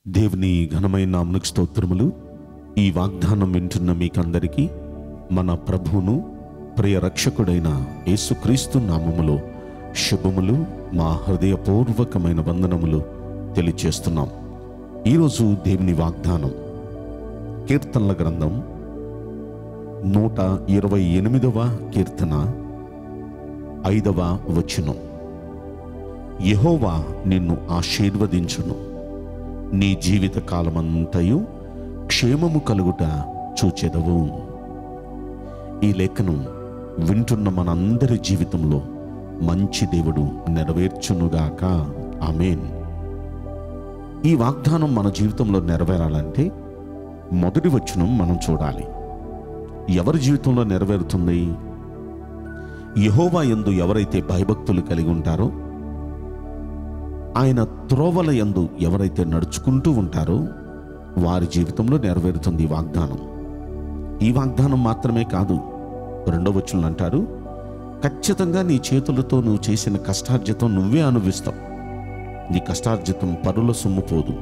దేవుని ఘనమైన నామనికి స్తోత్రములు ఈ వాగ్దానం వింటున్న మీకందరికీ మన ప్రభువును ప్రియ రక్షకుడైన యేసుక్రీస్తు నామములో శుభములు మా హృదయపూర్వకమైన వందనములు తెలియచేస్తున్నాం ఈరోజు దేవుని వాగ్దానం కీర్తనల గ్రంథం నూట ఇరవై ఎనిమిదవ కీర్తన ఐదవ వచనం యెహోవా నిన్ను ఆశీర్వదించును నీ జీవిత కాలమంతయు క్షేమము కలుగుట చూచెదవు ఈ లేఖనం వింటున్న మనందరి జీవితంలో మంచి దేవుడు నెరవేర్చునుగాక ఆమెన్ ఈ వాగ్దానం మన జీవితంలో నెరవేరాలంటే మొదటి వచనం మనం చూడాలి ఎవరి జీవితంలో నెరవేరుతుంది యహోవా యందు ఎవరైతే భయభక్తులు కలిగి ఉంటారో ఆయన త్రోవల యందు ఎవరైతే నడుచుకుంటూ ఉంటారో వారి జీవితంలో నెరవేరుతుంది ఈ వాగ్దానం ఈ వాగ్దానం మాత్రమే కాదు రెండవ వచనం అంటారు ఖచ్చితంగా నీ చేతులతో నువ్వు చేసిన కష్టార్జితం నువ్వే అనుభవిస్తావు నీ కష్టార్జితం పరుల సొమ్ము పోదు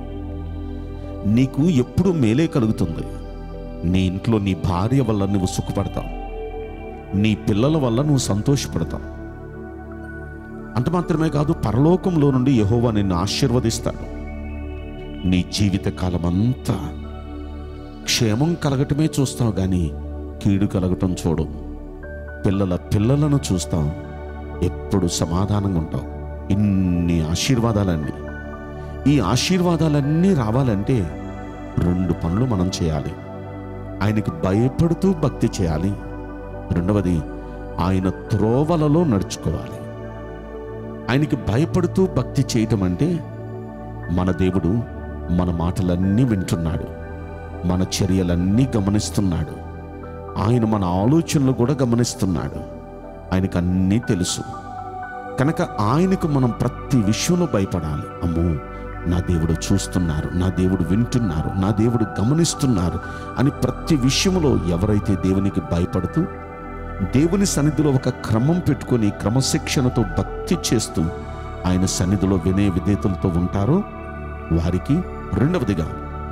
నీకు ఎప్పుడు మేలే కలుగుతుంది నీ ఇంట్లో నీ భార్య వల్ల నువ్వు సుఖపడతావు నీ పిల్లల వల్ల నువ్వు సంతోషపడతావు అంత మాత్రమే కాదు పరలోకంలో నుండి యహోవా నిన్ను ఆశీర్వదిస్తాడు నీ జీవిత కాలమంతా క్షేమం కలగటమే చూస్తావు కానీ కీడు కలగటం చూడవు పిల్లల పిల్లలను చూస్తాం ఎప్పుడు సమాధానంగా ఉంటావు ఇన్ని ఆశీర్వాదాలన్నీ ఈ ఆశీర్వాదాలన్నీ రావాలంటే రెండు పనులు మనం చేయాలి ఆయనకి భయపడుతూ భక్తి చేయాలి రెండవది ఆయన త్రోవలలో నడుచుకోవాలి ఆయనకి భయపడుతూ భక్తి చేయటం అంటే మన దేవుడు మన మాటలన్నీ వింటున్నాడు మన చర్యలన్నీ గమనిస్తున్నాడు ఆయన మన ఆలోచనలు కూడా గమనిస్తున్నాడు ఆయనకు అన్నీ తెలుసు కనుక ఆయనకు మనం ప్రతి విషయంలో భయపడాలి అమ్మో నా దేవుడు చూస్తున్నారు నా దేవుడు వింటున్నారు నా దేవుడు గమనిస్తున్నారు అని ప్రతి విషయంలో ఎవరైతే దేవునికి భయపడుతూ దేవుని సన్నిధిలో ఒక క్రమం పెట్టుకొని క్రమశిక్షణతో భక్తి చేస్తూ ఆయన సన్నిధిలో వినయ విధేతలతో ఉంటారో వారికి రెండవదిగా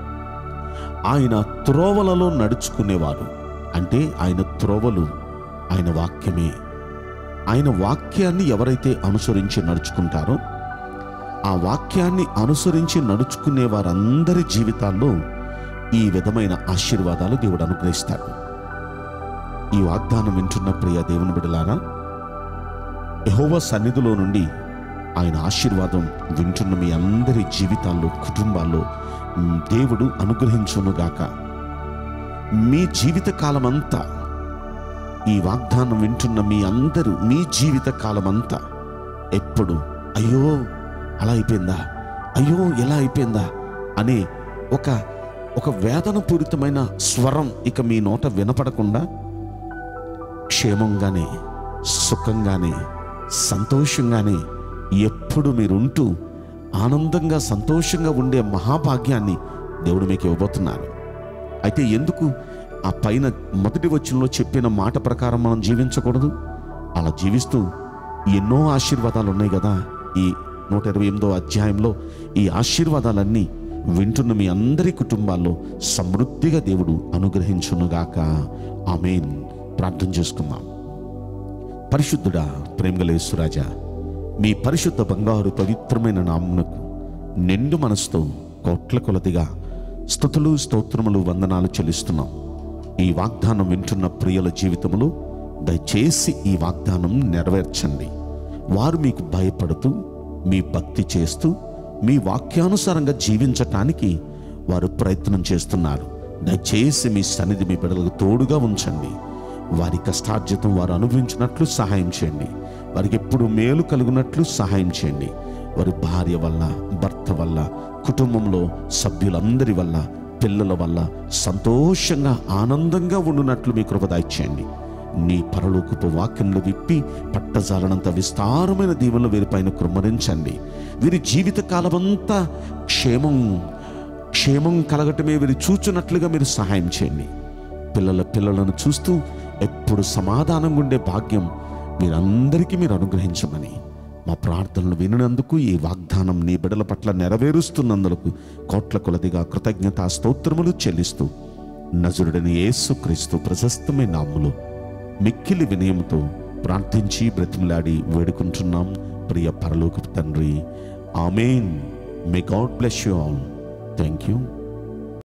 ఆయన త్రోవలలో నడుచుకునేవారు అంటే ఆయన త్రోవలు ఆయన వాక్యమే ఆయన వాక్యాన్ని ఎవరైతే అనుసరించి నడుచుకుంటారో ఆ వాక్యాన్ని అనుసరించి నడుచుకునే వారందరి జీవితాల్లో ఈ విధమైన ఆశీర్వాదాలు దేవుడు అనుగ్రహిస్తాడు ఈ వాగ్దానం వింటున్న ప్రియ దేవుని బిడలారా యహోవ సన్నిధిలో నుండి ఆయన ఆశీర్వాదం వింటున్న మీ అందరి జీవితాల్లో కుటుంబాల్లో మ్, దేవుడు అనుగ్రహించునుగాక మీ జీవిత కాలమంతా ఈ వాగ్దానం వింటున్న మీ అందరూ మీ జీవిత కాలమంతా ఎప్పుడు అయ్యో అలా అయిపోయిందా అయ్యో ఎలా అయిపోయిందా అనే ఒక ఒక వేదనపూరితమైన స్వరం ఇక మీ నోట వినపడకుండా క్షేమంగానే సుఖంగానే సంతోషంగానే ఎప్పుడు మీరుంటూ ఆనందంగా సంతోషంగా ఉండే మహాభాగ్యాన్ని దేవుడు మీకు ఇవ్వబోతున్నారు అయితే ఎందుకు ఆ పైన మొదటి వచనంలో చెప్పిన మాట ప్రకారం మనం జీవించకూడదు అలా జీవిస్తూ ఎన్నో ఆశీర్వాదాలు ఉన్నాయి కదా ఈ నూట ఇరవై ఎనిమిదో అధ్యాయంలో ఈ ఆశీర్వాదాలన్నీ వింటున్న మీ అందరి కుటుంబాల్లో సమృద్ధిగా దేవుడు అనుగ్రహించునుగాక ఆమెన్ ప్రార్థన చేసుకుందాం పరిశుద్ధుడా ప్రేమగలేశ్వరాజా మీ పరిశుద్ధ బంగారు పవిత్రమైన నామునకు నిండు మనసుతో కోట్ల కొలదిగా స్థుతులు స్తోత్రములు వందనాలు చెల్లిస్తున్నాం ఈ వాగ్దానం వింటున్న ప్రియుల జీవితములు దయచేసి ఈ వాగ్దానం నెరవేర్చండి వారు మీకు భయపడుతూ మీ భక్తి చేస్తూ మీ వాక్యానుసారంగా జీవించటానికి వారు ప్రయత్నం చేస్తున్నారు దయచేసి మీ సన్నిధి మీ బిడ్డలకు తోడుగా ఉంచండి వారి కష్టార్జితం వారు అనుభవించినట్లు సహాయం చేయండి వారికి ఎప్పుడు మేలు కలుగునట్లు సహాయం చేయండి వారి భార్య వల్ల భర్త వల్ల కుటుంబంలో సభ్యులందరి వల్ల పిల్లల వల్ల సంతోషంగా ఆనందంగా ఉండునట్లు మీ కృప దయచేయండి నీ పరలోకపు వాక్యంలో విప్పి పట్టజాలనంత విస్తారమైన దీవులను వీరిపైన కృమ్మరించండి వీరి జీవిత కాలమంతా క్షేమం క్షేమం కలగటమే వీరు చూచున్నట్లుగా మీరు సహాయం చేయండి పిల్లల పిల్లలను చూస్తూ ఎప్పుడు సమాధానంగా ఉండే భాగ్యం మీరందరికీ మీరు అనుగ్రహించమని మా ప్రార్థనలు వినినందుకు ఈ వాగ్దానం నీ బిడల పట్ల నెరవేరుస్తున్నందుకు కోట్ల కొలదిగా కృతజ్ఞతా స్తోత్రములు చెల్లిస్తూ నజరుడని యేసుక్రీస్తు ప్రశస్తమైన నామ్ములు మిక్కిలి వినయంతో ప్రార్థించి బ్రతిమలాడి వేడుకుంటున్నాం ప్రియ పరలోకపు తండ్రి amen may God bless you all thank you